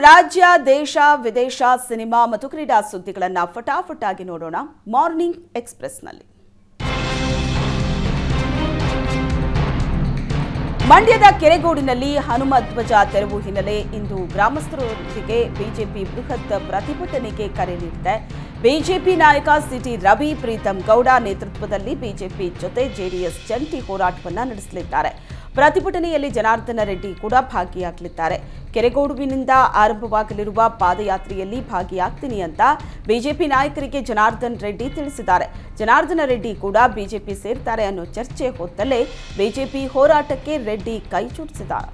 ರಾಜ್ಯ ದೇಶ ವಿದೇಶ ಸಿನಿಮಾ ಮತ್ತು ಕ್ರೀಡಾ ಸುದ್ದಿಗಳನ್ನು ಫಟಾಫಟ್ ಆಗಿ ನೋಡೋಣ ಮಾರ್ನಿಂಗ್ ಎಕ್ಸ್ಪ್ರೆಸ್ನಲ್ಲಿ ಮಂಡ್ಯದ ಕೆರೆಗೋಡಿನಲ್ಲಿ ಹನುಮ ಧ್ವಜ ತೆರವು ಹಿನ್ನೆಲೆ ಇಂದು ಗ್ರಾಮಸ್ಥರೊಂದಿಗೆ ಬಿಜೆಪಿ ಬೃಹತ್ ಪ್ರತಿಭಟನೆಗೆ ಕರೆ ನೀಡಿದೆ ಬಿಜೆಪಿ ನಾಯಕ ಸಿಟಿ ರವಿ ಪ್ರೀತಂ ಗೌಡ ನೇತೃತ್ವದಲ್ಲಿ ಬಿಜೆಪಿ ಜೊತೆ ಜೆಡಿಎಸ್ ಜಂಟಿ ಹೋರಾಟವನ್ನ ನಡೆಸಲಿದ್ದಾರೆ ಪ್ರತಿಭಟನೆಯಲ್ಲಿ ಜನಾರ್ದನ ರೆಡ್ಡಿ ಕೂಡ ಭಾಗಿಯಾಗಲಿದ್ದಾರೆ ಕೆರೆಗೋಡುವಿನಿಂದ ಆರಂಭವಾಗಲಿರುವ ಪಾದಯಾತ್ರೆಯಲ್ಲಿ ಭಾಗಿಯಾಗ್ತೀನಿ ಅಂತ ಬಿಜೆಪಿ ನಾಯಕರಿಗೆ ಜನಾರ್ದನ್ ರೆಡ್ಡಿ ತಿಳಿಸಿದ್ದಾರೆ ಜನಾರ್ದನ ರೆಡ್ಡಿ ಕೂಡ ಬಿಜೆಪಿ ಸೇರ್ತಾರೆ ಅನ್ನೋ ಚರ್ಚೆ ಹೊತ್ತಲ್ಲೇ ಬಿಜೆಪಿ ಹೋರಾಟಕ್ಕೆ ರೆಡ್ಡಿ ಕೈ ಜೋಡಿಸಿದ್ದಾರೆ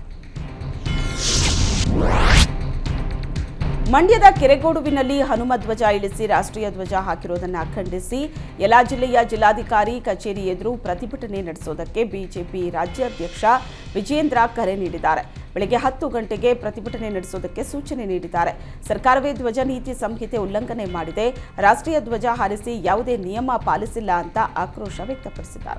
ಮಂಡ್ಯದ ಕೆರೆಗೋಡುವಿನಲ್ಲಿ ಹನುಮ ಧ್ವಜ ಇಳಿಸಿ ರಾಷ್ಟ್ರೀಯ ಧ್ವಜ ಹಾಕಿರುವುದನ್ನು ಖಂಡಿಸಿ ಎಲ್ಲಾ ಜಿಲ್ಲೆಯ ಜಿಲ್ಲಾಧಿಕಾರಿ ಕಚೇರಿ ಎದುರು ಪ್ರತಿಭಟನೆ ನಡೆಸೋದಕ್ಕೆ ಬಿಜೆಪಿ ರಾಜ್ಯಾಧ್ಯಕ್ಷ ವಿಜೇಂದ್ರ ಕರೆ ನೀಡಿದ್ದಾರೆ ಬೆಳಗ್ಗೆ ಹತ್ತು ಗಂಟೆಗೆ ಪ್ರತಿಭಟನೆ ನಡೆಸೋದಕ್ಕೆ ಸೂಚನೆ ನೀಡಿದ್ದಾರೆ ಸರ್ಕಾರವೇ ಧ್ವಜ ನೀತಿ ಸಂಹಿತೆ ಉಲ್ಲಂಘನೆ ಮಾಡಿದೆ ರಾಷ್ಟ್ರೀಯ ಧ್ವಜ ಹಾರಿಸಿ ಯಾವುದೇ ನಿಯಮ ಪಾಲಿಸಿಲ್ಲ ಅಂತ ಆಕ್ರೋಶ ವ್ಯಕ್ತಪಡಿಸಿದ್ದಾರೆ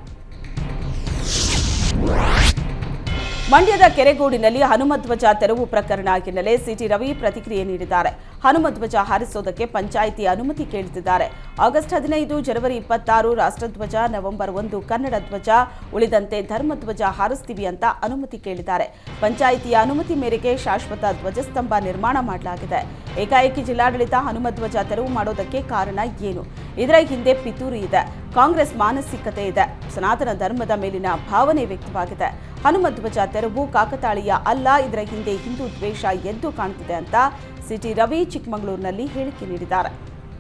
ಮಂಡ್ಯದ ಕೆರೆಗೋಡಿನಲ್ಲಿ ಹನುಮಧ್ವಜ ತೆರವು ಪ್ರಕರಣ ಹಿನ್ನೆಲೆ ಸಿಟಿ ರವಿ ಪ್ರತಿಕ್ರಿಯೆ ನೀಡಿದ್ದಾರೆ ಹನುಮಧ್ವಜ ಹಾರಿಸೋದಕ್ಕೆ ಪಂಚಾಯಿತಿ ಅನುಮತಿ ಕೇಳುತ್ತಿದ್ದಾರೆ ಆಗಸ್ಟ್ ಹದಿನೈದು ಜನವರಿ ಇಪ್ಪತ್ತಾರು ರಾಷ್ಟ್ರಧ್ವಜ ನವೆಂಬರ್ ಒಂದು ಕನ್ನಡ ಧ್ವಜ ಉಳಿದಂತೆ ಧರ್ಮಧ್ವಜ ಹಾರಿಸ್ತೀವಿ ಅಂತ ಅನುಮತಿ ಕೇಳಿದ್ದಾರೆ ಪಂಚಾಯಿತಿಯ ಅನುಮತಿ ಮೇರೆಗೆ ಶಾಶ್ವತ ಧ್ವಜಸ್ತಂಭ ನಿರ್ಮಾಣ ಮಾಡಲಾಗಿದೆ ಏಕಾಏಕಿ ಜಿಲ್ಲಾಡಳಿತ ಹನುಮಧ್ವಜ ತೆರವು ಮಾಡೋದಕ್ಕೆ ಕಾರಣ ಏನು ಇದರ ಹಿಂದೆ ಪಿತೂರಿ ಇದೆ ಕಾಂಗ್ರೆಸ್ ಮಾನಸಿಕತೆ ಇದೆ ಸನಾತನ ಧರ್ಮದ ಮೇಲಿನ ಭಾವನೆ ವ್ಯಕ್ತವಾಗಿದೆ ಹನುಮಧ್ವಜ ತೆರವು ಕಾಕತಾಳೀಯ ಅಲ್ಲ ಇದರ ಹಿಂದೆ ಹಿಂದೂ ದ್ವೇಷ ಎದ್ದು ಕಾಣುತ್ತಿದೆ ಅಂತ ಸಿಟಿ ರವಿ ಚಿಕ್ಕಮಗಳೂರಿನಲ್ಲಿ ಹೇಳಿಕೆ ನೀಡಿದ್ದಾರೆ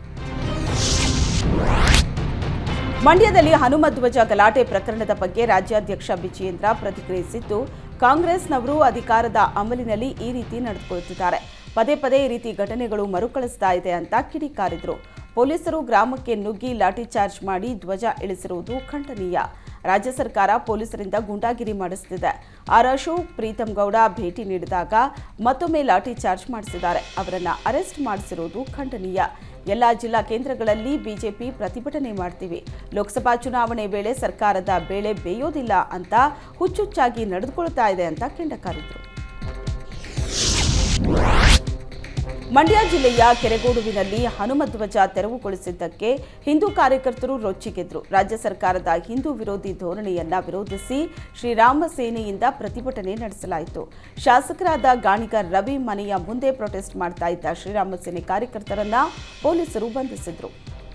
ಮಂಡ್ಯದಲ್ಲಿ ಹನುಮಧ್ವಜ ಗಲಾಟೆ ಪ್ರಕರಣದ ಬಗ್ಗೆ ರಾಜ್ಯಾಧ್ಯಕ್ಷ ವಿಜಯೇಂದ್ರ ಪ್ರತಿಕ್ರಿಯಿಸಿದ್ದು ಕಾಂಗ್ರೆಸ್ನವರು ಅಧಿಕಾರದ ಅಮಲಿನಲ್ಲಿ ಈ ರೀತಿ ನಡೆದುಕೊಳ್ಳುತ್ತಿದ್ದಾರೆ ಪದೇ ಪದೇ ಈ ರೀತಿ ಘಟನೆಗಳು ಮರುಕಳಿಸ್ತಾ ಇದೆ ಅಂತ ಕಿಡಿಕಾರಿದ್ರು ಪೊಲೀಸರು ಗ್ರಾಮಕ್ಕೆ ನುಗ್ಗಿ ಲಾಠಿಚಾರ್ಜ್ ಮಾಡಿ ಧ್ವಜ ಇಳಿಸಿರುವುದು ಖಂಡನೀಯ ರಾಜ್ಯ ಸರ್ಕಾರ ಪೊಲೀಸರಿಂದ ಗೂಂಡಾಗಿರಿ ಮಾಡಿಸುತ್ತಿದೆ ಆರ್ ಅಶೋಕ್ ಪ್ರೀತಂ ಗೌಡ ಭೇಟಿ ನೀಡಿದಾಗ ಮತ್ತೊಮ್ಮೆ ಲಾಠಿ ಚಾರ್ಜ್ ಮಾಡಿಸಿದ್ದಾರೆ ಅವರನ್ನ ಅರೆಸ್ಟ್ ಮಾಡಿಸಿರುವುದು ಖಂಡನೀಯ ಎಲ್ಲ ಜಿಲ್ಲಾ ಕೇಂದ್ರಗಳಲ್ಲಿ ಬಿಜೆಪಿ ಪ್ರತಿಭಟನೆ ಮಾಡ್ತೀವಿ ಲೋಕಸಭಾ ಚುನಾವಣೆ ವೇಳೆ ಸರ್ಕಾರದ ಬೇಳೆ ಬೇಯೋದಿಲ್ಲ ಅಂತ ಹುಚ್ಚುಚ್ಚಾಗಿ ನಡೆದುಕೊಳ್ತಾ ಇದೆ ಅಂತ ಕೆಂಡಕಾರಿದ್ರು ಮಂಡ್ಯ ಜಿಲ್ಲೆಯ ಕೆರೆಗೋಡುವಿನಲ್ಲಿ ಹನುಮಧ್ವಜ ತೆರವುಗೊಳಿಸಿದ್ದಕ್ಕೆ ಹಿಂದೂ ಕಾರ್ಯಕರ್ತರು ರೊಚ್ಚಿಗೆದ್ರು ರಾಜ್ಯ ಸರ್ಕಾರದ ಹಿಂದೂ ವಿರೋಧಿ ಧೋರಣೆಯನ್ನ ವಿರೋಧಿಸಿ ಶ್ರೀರಾಮ ಸೇನೆಯಿಂದ ಪ್ರತಿಭಟನೆ ನಡೆಸಲಾಯಿತು ಶಾಸಕರಾದ ಗಾಣಿಗರ್ ರವಿ ಮನೆಯ ಮುಂದೆ ಪ್ರೊಟೆಸ್ಟ್ ಮಾಡ್ತಾ ಇದ್ದ ಶ್ರೀರಾಮ ಸೇನೆ ಕಾರ್ಯಕರ್ತರನ್ನ ಪೊಲೀಸರು ಬಂಧಿಸಿದ್ರು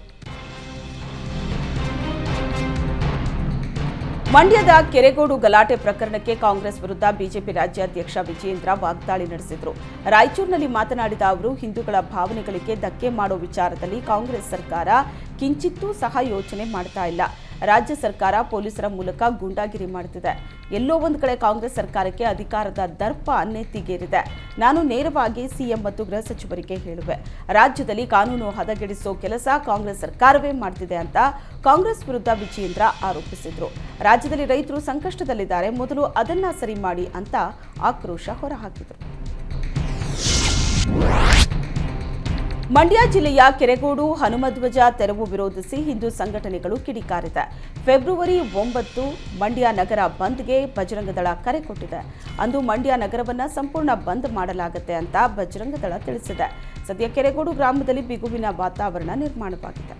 ಮಂಡ್ಯದ ಕೆರೆಗೋಡು ಗಲಾಟೆ ಪ್ರಕರಣಕ್ಕೆ ಕಾಂಗ್ರೆಸ್ ವಿರುದ್ಧ ಬಿಜೆಪಿ ರಾಜ್ಯಾಧ್ಯಕ್ಷ ವಿಜಯೇಂದ್ರ ವಾಗ್ದಾಳಿ ನಡೆಸಿದರು ರಾಯಚೂರಿನಲ್ಲಿ ಮಾತನಾಡಿದ ಅವರು ಹಿಂದೂಗಳ ಭಾವನೆಗಳಿಗೆ ಧಕ್ಕೆ ಮಾಡೋ ವಿಚಾರದಲ್ಲಿ ಕಾಂಗ್ರೆಸ್ ಸರ್ಕಾರ ಕಿಂಚಿತ್ತೂ ಸಹ ಯೋಚನೆ ಮಾಡ್ತಾ ಇಲ್ಲ ರಾಜ್ಯ ಸರ್ಕಾರ ಪೊಲೀಸರ ಮೂಲಕ ಗೂಂಡಾಗಿರಿ ಮಾಡುತ್ತಿದೆ ಎಲ್ಲೋ ಒಂದು ಕಡೆ ಕಾಂಗ್ರೆಸ್ ಸರ್ಕಾರಕ್ಕೆ ಅಧಿಕಾರದ ದರ್ಪ ನೆತ್ತಿಗೇರಿದೆ ನಾನು ನೇರವಾಗಿ ಸಿಎಂ ಮತ್ತು ಗೃಹ ಸಚಿವರಿಗೆ ಹೇಳುವೆ ರಾಜ್ಯದಲ್ಲಿ ಕಾನೂನು ಹದಗೆಡಿಸೋ ಕೆಲಸ ಕಾಂಗ್ರೆಸ್ ಸರ್ಕಾರವೇ ಮಾಡ್ತಿದೆ ಅಂತ ಕಾಂಗ್ರೆಸ್ ವಿರುದ್ಧ ವಿಜಯೇಂದ್ರ ಆರೋಪಿಸಿದ್ರು ರಾಜ್ಯದಲ್ಲಿ ರೈತರು ಸಂಕಷ್ಟದಲ್ಲಿದ್ದಾರೆ ಮೊದಲು ಅದನ್ನ ಸರಿ ಮಾಡಿ ಅಂತ ಆಕ್ರೋಶ ಹೊರಹಾಕಿದರು ಮಂಡ್ಯ ಜಿಲ್ಲೆಯ ಕೆರೆಗೋಡು ಹನುಮಧ್ವಜ ತೆರವು ವಿರೋಧಿಸಿ ಹಿಂದೂ ಸಂಘಟನೆಗಳು ಕಿಡಿಕಾರಿದೆ ಫೆಬ್ರವರಿ ಒಂಬತ್ತು ಮಂಡ್ಯ ನಗರ ಬಂದ್ಗೆ ಬಜರಂಗದಳ ಕರೆ ಕೊಟ್ಟಿದೆ ಅಂದು ಮಂಡ್ಯ ನಗರವನ್ನ ಸಂಪೂರ್ಣ ಬಂದ್ ಮಾಡಲಾಗುತ್ತೆ ಅಂತ ಬಜರಂಗದಳ ತಿಳಿಸಿದೆ ಸದ್ಯ ಕೆರೆಗೋಡು ಗ್ರಾಮದಲ್ಲಿ ಬಿಗುವಿನ ವಾತಾವರಣ ನಿರ್ಮಾಣವಾಗಿದೆ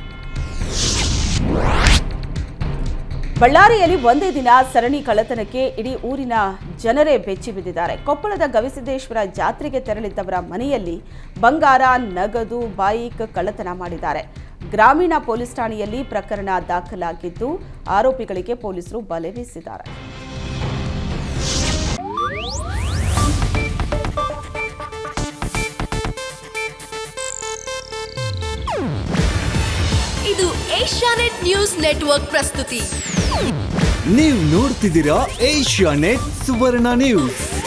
ಬಳ್ಳಾರಿಯಲ್ಲಿ ಒಂದೇ ದಿನ ಸರಣಿ ಕಳ್ಳತನಕ್ಕೆ ಇಡೀ ಊರಿನ ಜನರೇ ಬೆಚ್ಚಿ ಬಿದ್ದಿದ್ದಾರೆ ಕೊಪ್ಪಳದ ಗವಿಸಿದ್ದೇಶ್ವರ ಜಾತ್ರೆಗೆ ತೆರಳಿದ್ದವರ ಮನೆಯಲ್ಲಿ ಬಂಗಾರ ನಗದು ಬೈಕ್ ಕಳ್ಳತನ ಮಾಡಿದ್ದಾರೆ ಗ್ರಾಮೀಣ ಪೊಲೀಸ್ ಠಾಣೆಯಲ್ಲಿ ಪ್ರಕರಣ ದಾಖಲಾಗಿದ್ದು ಆರೋಪಿಗಳಿಗೆ ಪೊಲೀಸರು ಬಲೆ ಬೀಸಿದ್ದಾರೆ ಇದು ಏಷ್ಯಾನೆಟ್ ನ್ಯೂಸ್ ನೆಟ್ವರ್ಕ್ ಪ್ರಸ್ತುತಿ ನೀವು ನೋಡ್ತಿದ್ದೀರಾ ಏಷ್ಯಾ ನೆಟ್ ಸುವರ್ಣ ನ್ಯೂಸ್